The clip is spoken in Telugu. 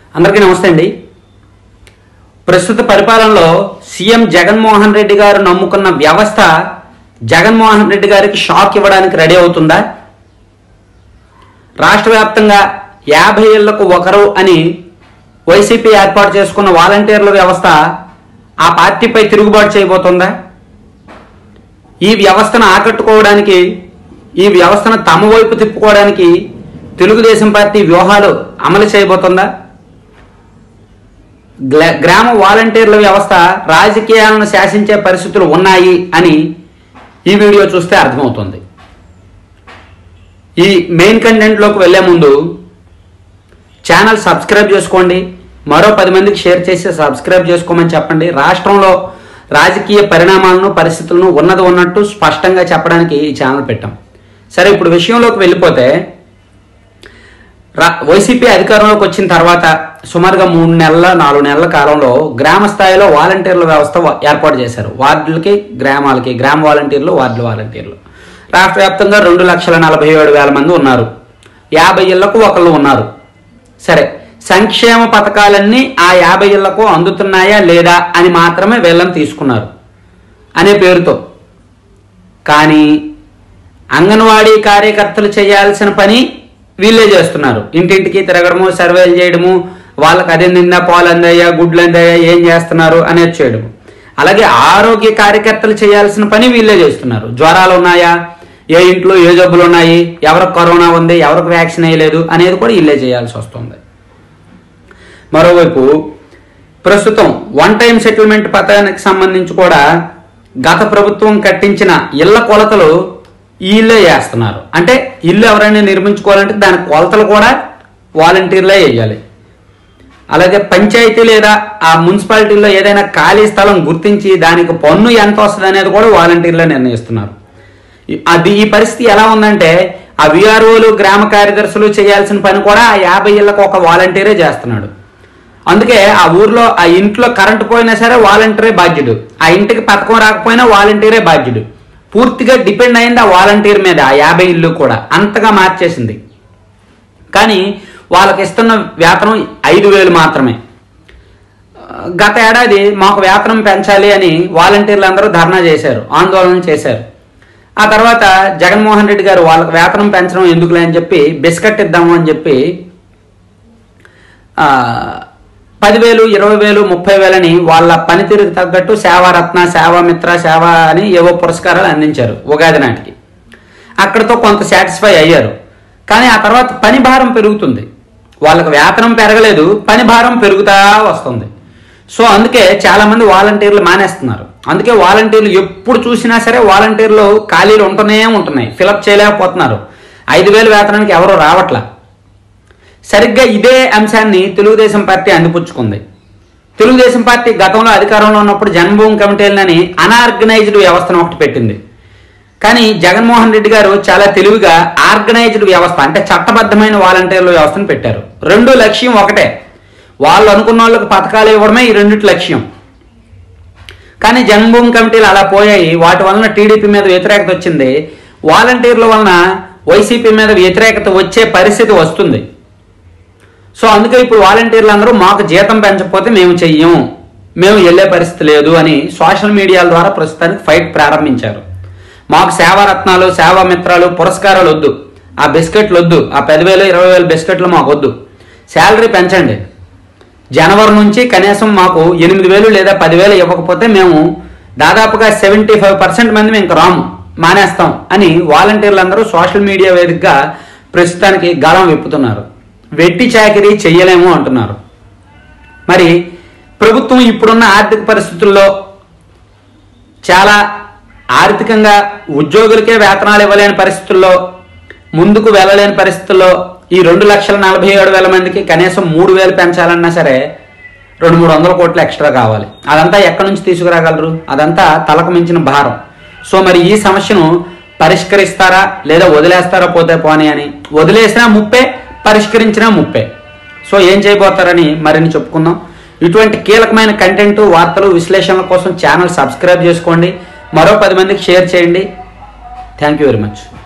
అందరికీ నమస్తే అండి ప్రస్తుత పరిపాలనలో సీఎం జగన్మోహన్ రెడ్డి గారు నమ్ముకున్న వ్యవస్థ జగన్మోహన్ రెడ్డి గారికి షాక్ ఇవ్వడానికి రెడీ అవుతుందా రాష్ట్ర వ్యాప్తంగా యాభై ఏళ్లకు ఒకరు అని వైసీపీ ఏర్పాటు చేసుకున్న వాలంటీర్ల వ్యవస్థ ఆ పార్టీపై తిరుగుబాటు చేయబోతుందా ఈ వ్యవస్థను ఆకట్టుకోవడానికి ఈ వ్యవస్థను తమ వైపు తిప్పుకోవడానికి తెలుగుదేశం పార్టీ వ్యూహాలు అమలు చేయబోతుందా గ్ల- గ్రామ వాలంటీర్ల వ్యవస్థ రాజకీయాలను శాసించే పరిస్థితులు ఉన్నాయి అని ఈ వీడియో చూస్తే అర్థమవుతుంది ఈ మెయిన్ కంటెంట్లోకి వెళ్లే ముందు ఛానల్ సబ్స్క్రైబ్ చేసుకోండి మరో పది మందికి షేర్ చేసి సబ్స్క్రైబ్ చేసుకోమని చెప్పండి రాష్ట్రంలో రాజకీయ పరిణామాలను పరిస్థితులను ఉన్నది ఉన్నట్టు స్పష్టంగా చెప్పడానికి ఈ ఛానల్ పెట్టాం సరే ఇప్పుడు విషయంలోకి వెళ్ళిపోతే రా వైసీపీ అధికారంలోకి వచ్చిన తర్వాత సుమారుగా మూడు నెలల నాలుగు నెలల కాలంలో గ్రామ స్థాయిలో వాలంటీర్ల వ్యవస్థ వ- ఏర్పాటు చేశారు వార్డులకి గ్రామాలకి గ్రామ వాలంటీర్లు వార్డు వాలంటీర్లు రాష్ట్ర వ్యాప్తంగా రెండు లక్షల నలభై ఏడు వేల మంది ఉన్నారు యాభై ఇళ్లకు ఒకళ్ళు ఉన్నారు సరే సంక్షేమ పథకాలన్నీ ఆ యాభై ఇళ్లకు అందుతున్నాయా లేదా అని మాత్రమే వీళ్ళని తీసుకున్నారు అనే పేరుతో కానీ అంగన్వాడీ కార్యకర్తలు చేయాల్సిన పని వీళ్ళే చేస్తున్నారు ఇంటింటికి తిరగడము సర్వేలు చేయడము వాళ్ళకి అది నిందా పాలు అందాయా గుడ్లు అందాయా ఏం చేస్తున్నారు అనేది చేయడము అలాగే ఆరోగ్య కార్యకర్తలు చేయాల్సిన పని వీళ్ళే చేస్తున్నారు జ్వరాలు ఉన్నాయా ఏ ఇంట్లో ఏ జబ్బులు ఉన్నాయి ఎవరికి కరోనా ఉంది ఎవరికి వ్యాక్సిన్ వేయలేదు అనేది కూడా వీళ్ళే చేయాల్సి వస్తుంది మరోవైపు ప్రస్తుతం వన్ టైం సెటిల్మెంట్ పథకానికి సంబంధించి కూడా గత ప్రభుత్వం కట్టించిన ఇళ్ల కొలతలు వీళ్ళే చేస్తున్నారు అంటే ఇల్లు ఎవరైనా నిర్మించుకోవాలంటే దాని కొలతలు కూడా వాలంటీర్లే వేయాలి అలాగే పంచాయతీ లేదా ఆ మున్సిపాలిటీలో ఏదైనా ఖాళీ స్థలం గుర్తించి దానికి పన్ను ఎంత వస్తుంది అనేది కూడా వాలంటీర్లే నిర్ణయిస్తున్నారు ఈ- అది ఈ పరిస్థితి ఎలా ఉందంటే ఆ విఆర్ఓలు గ్రామ కార్యదర్శులు చేయాల్సిన పని కూడా ఆ యాభై ఇళ్లకు ఒక వాలంటీరే చేస్తున్నాడు అందుకే ఆ ఊర్లో ఆ ఇంట్లో కరెంటు పోయినా సరే వాలంటీరే బాధ్యుడు ఆ ఇంటికి పథకం రాకపోయినా వాలంటీరే బాధ్యుడు పూర్తిగా డిపెండ్ అయింది ఆ వాలంటీర్ మీద ఆ యాభై ఇల్లు కూడా అంతగా మార్చేసింది కానీ వాళ్ళకి ఇస్తున్న వేతనం ఐదు వేలు మాత్రమే ఆ, గత ఏడాది మాకు వేతనం పెంచాలి అని వాలంటీర్లు అందరూ ధర్నా చేశారు ఆందోళన చేశారు ఆ తర్వాత జగన్మోహన్ రెడ్డి గారు వాళ్ళకి వేతనం పెంచడం ఎందుకులే అని చెప్పి బిస్కెట్ ఇద్దాము అని చెప్పి ఆ, పదివేలు ఇరవై వేలు ముప్పై వేలని వాళ్ళ పనితీరుకు తగ్గట్టు సేవారత్న సేవామిత్ర సేవ అని ఏవో పురస్కారాలు అందించారు ఉగాది నాటికి అక్కడితో కొంత సాటిస్ఫై అయ్యారు కానీ ఆ తర్వాత పని భారం పెరుగుతుంది వాళ్ళకి వేతనం పెరగలేదు పని భారం పెరుగుతా వస్తుంది సో అందుకే చాలా మంది వాలంటీర్లు మానేస్తున్నారు అందుకే వాలంటీర్లు ఎప్పుడు చూసినా సరే వాలంటీర్లు ఖాళీలు ఉంటూనే ఉంటున్నాయి ఫిలప్ చేయలేకపోతున్నారు ఐదు వేలు వేతనానికి ఎవరు రావట్లా సరిగ్గా ఇదే అంశాన్ని తెలుగుదేశం పార్టీ అందిపుచ్చుకుంది తెలుగుదేశం పార్టీ గతంలో అధికారంలో ఉన్నప్పుడు జన్మభూమి కమిటీలని అనార్గనైజ్డ్ వ్యవస్థను ఒకటి పెట్టింది కానీ జగన్మోహన్ రెడ్డి గారు చాలా తెలివిగా ఆర్గనైజ్డ్ వ్యవస్థ అంటే చట్టబద్ధమైన వాలంటీర్ల వ్యవస్థను పెట్టారు రెండు లక్ష్యం ఒకటే వాళ్ళు అనుకున్న వాళ్ళకి పథకాలు ఇవ్వడమే ఈ రెండిటి లక్ష్యం కానీ జన్మభూమి కమిటీలు అలా పోయాయి వాటి వలన టీడీపీ మీద వ్యతిరేకత వచ్చింది వాలంటీర్ల వలన వైసీపీ మీద వ్యతిరేకత వచ్చే పరిస్థితి వస్తుంది సో అందుకే ఇప్పుడు వాలంటీర్లు అందరూ మాకు జీతం పెంచకపోతే మేము చెయ్యం మేము వెళ్ళే పరిస్థితి లేదు అని సోషల్ మీడియాల ద్వారా ప్రస్తుతానికి ఫైట్ ప్రారంభించారు మాకు సేవారత్నాలు సేవా మిత్రాలు పురస్కారాలు వద్దు ఆ బిస్కెట్లు వద్దు ఆ పదివేలు ఇరవై వేలు బిస్కెట్లు మాకు వద్దు శాలరీ పెంచండి జనవరి నుంచి కనీసం మాకు ఎనిమిది వేలు లేదా పదివేలు ఇవ్వకపోతే మేము దాదాపుగా సెవెంటీ ఫైవ్ పర్సెంట్ మంది మేము ఇంక రాము మానేస్తాం అని వాలంటీర్లు అందరూ సోషల్ మీడియా వేదికగా ప్రస్తుతానికి గళం విప్పుతున్నారు వెట్టి చాకిరీ చెయ్యలేము అంటున్నారు మరి ప్రభుత్వం ఇప్పుడున్న ఆర్థిక పరిస్థితుల్లో చాలా ఆర్థికంగా ఉద్యోగులకే వేతనాలు ఇవ్వలేని పరిస్థితుల్లో ముందుకు వెళ్ళలేని పరిస్థితుల్లో ఈ రెండు లక్షల నలభై ఏడు వేల మందికి కనీసం మూడు వేలు పెంచాలన్నా సరే రెండు మూడు వందల కోట్లు ఎక్స్ట్రా కావాలి అదంతా ఎక్కడి నుంచి తీసుకురాగలరు అదంతా తలకు మించిన భారం సో మరి ఈ సమస్యను పరిష్కరిస్తారా లేదా వదిలేస్తారా పోతే పోనీ అని వదిలేసినా ముప్పే పరిష్కరించినా ముప్పే సో ఏం చేయబోతారని మరిన్ని చెప్పుకుందాం ఇటువంటి కీలకమైన కంటెంట్ వార్తలు విశ్లేషణల కోసం ఛానల్ సబ్స్క్రైబ్ చేసుకోండి మరో పది మందికి షేర్ చేయండి థ్యాంక్ యూ వెరీ మచ్